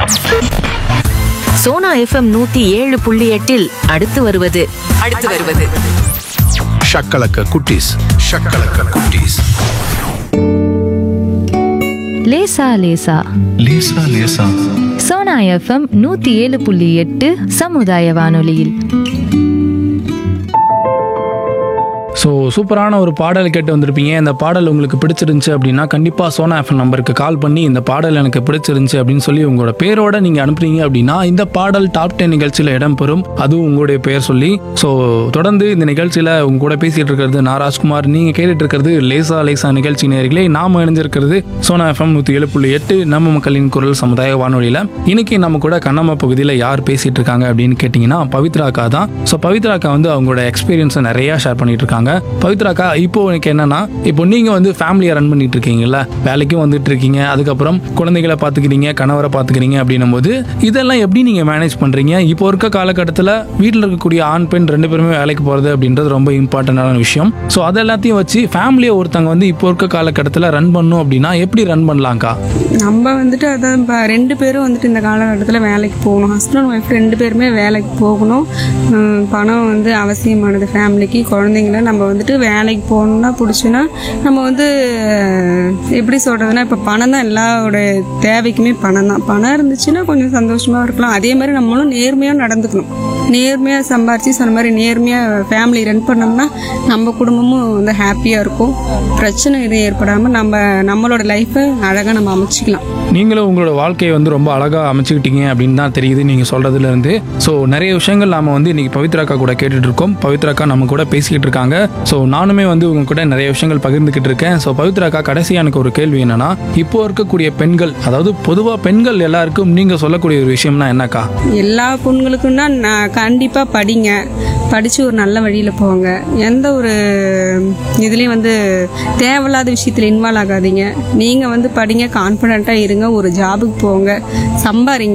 Sona FM நூத்தி ஏழு புள்ளி எட்டில் அடுத்து வருவது அடுத்து வருவது ஷக்கலக்க குட்டீஸ் ஷக்கலக்க குட்டீஸ் லேசா லேசா லேசா லேசா சோனா எஃப்எம் நூத்தி ஏழு புள்ளி எட்டு சமுதாய வானொலியில் ஸோ சூப்பரான ஒரு பாடல் கேட்டு வந்திருப்பீங்க இந்த பாடல் உங்களுக்கு பிடிச்சிருந்துச்சு அப்படின்னா கண்டிப்பாக சோனா எஃப்எம் நம்பருக்கு கால் பண்ணி இந்த பாடல் எனக்கு பிடிச்சிருந்துச்சு அப்படின்னு சொல்லி உங்களோட பேரோட நீங்கள் அனுப்புறீங்க அப்படின்னா இந்த பாடல் டாப் டென் நிகழ்ச்சியில் இடம்பெறும் அதுவும் உங்களுடைய பெயர் சொல்லி ஸோ தொடர்ந்து இந்த நிகழ்ச்சியில் உங்க கூட பேசிகிட்டு இருக்கிறது நான் ராஜ்குமார் நீங்கள் கேட்டுட்டு இருக்கிறது லேசா லேசா நிகழ்ச்சி நேர்களே நாம் இணைஞ்சிருக்கிறது சோனா எஃப்எம் நூற்றி ஏழு புள்ளி எட்டு நம்ம மக்களின் குரல் சமுதாய வானொலியில் இன்னைக்கு நம்ம கூட கண்ணம்மா பகுதியில் யார் பேசிட்டு இருக்காங்க அப்படின்னு கேட்டிங்கன்னா பவித்ரா அக்கா தான் ஸோ பவித்ரா அக்கா வந்து அவங்களோட எக்ஸ்பீரியன்ஸை நிறையா ஷேர் பண்ணிட்டு இருக்காங்க பவித்ரா அக்கா இப்போ எனக்கு என்னன்னா இப்போ நீங்க வந்து ஃபேமிலியை ரன் பண்ணிட்டு இருக்கீங்கல்ல வேலைக்கும் வந்துட்டு இருக்கீங்க அதுக்கப்புறம் குழந்தைகளை பார்த்துக்கிறீங்க கணவரை பார்த்துக்கிறீங்க அப்படின்னும் போது இதெல்லாம் எப்படி நீங்க மேனேஜ் பண்றீங்க இப்போ இருக்க காலகட்டத்தில் வீட்டில் இருக்கக்கூடிய ஆண் பெண் ரெண்டு பேருமே வேலைக்கு போறது அப்படின்றது ரொம்ப இம்பார்ட்டன்டான விஷயம் ஸோ அது எல்லாத்தையும் வச்சு ஃபேமிலியை ஒருத்தங்க வந்து இப்போ இருக்க காலகட்டத்தில் ரன் பண்ணும் அப்படின்னா எப்படி ரன் பண்ணலாம்க்கா நம்ம வந்துட்டு அதான் இப்போ ரெண்டு பேரும் வந்துட்டு இந்த காலகட்டத்தில் வேலைக்கு போகணும் ஹஸ்பண்ட் ஒய்ஃப் ரெண்டு பேருமே வேலைக்கு போகணும் உம், பணம் வந்து அவசியமானது ஃபேமிலிக்கு குழந்தைங்கள நம்ம வந்துட்டு வேலைக்கு போகணுன்னா பிடிச்சுன்னா நம்ம வந்து அஹ், எப்படி சொல்கிறதுனா இப்போ பணம் தான் எல்லாரோட தேவைக்குமே பணம் தான் பணம் இருந்துச்சுன்னா கொஞ்சம் சந்தோஷமாக இருக்கலாம் அதே மாதிரி நம்மளும் நேர்மையாக நடந்துக்கணும் நேர்மையாக சம்பாரித்து சொன்ன மாதிரி நேர்மையாக ஃபேமிலி ரன் பண்ணோம்னா நம்ம குடும்பமும் வந்து ஹாப்பியாக இருக்கும் பிரச்சனை எதுவும் ஏற்படாமல் நம்ம நம்மளோட லைஃப்பை அழகாக நம்ம அமைச்சிக்கலாம் நீங்களும் உங்களோட வாழ்க்கையை வந்து ரொம்ப அழகாக அமைச்சுக்கிட்டீங்க அப்படின்னு தான் தெரியுது நீங்கள் சொல்கிறதுல இருந்து ஸோ நிறைய விஷயங்கள் நாம வந்து இன்னைக்கு பவித்ராக்கா கூட கேட்டுட்டு இருக்கோம் பவித்ராக்கா நம்ம கூட பேசிக்கிட்டு இருக்காங்க ஸோ நானுமே வந்து உங்க கூட நிறைய விஷயங்கள் பகிர்ந்துக்கிட்டு இருக்கேன் ஸோ பவித்ராக்கா கடைசியாக எனக்கு ஒரு கேள்வி என்னன்னா இப்போ இருக்கக்கூடிய பெண்கள் அதாவது பொதுவாக பெண்கள் எல்லாருக்கும் நீங்கள் சொல்லக்கூடிய ஒரு விஷயம்னா என்னக்கா எல்லா பொண்களுக்குன்னா நான் கண்டிப்பாக படிங்க படித்து ஒரு நல்ல வழியில் போங்க எந்த ஒரு இதுலேயும் வந்து தேவையில்லாத விஷயத்தில் இன்வால்வ் ஆகாதீங்க நீங்கள் வந்து படிங்க கான்ஃபிடென்ட்டாக இருங்க ஒரு ஜாபுக்கு போங்க சம்பாரிங்க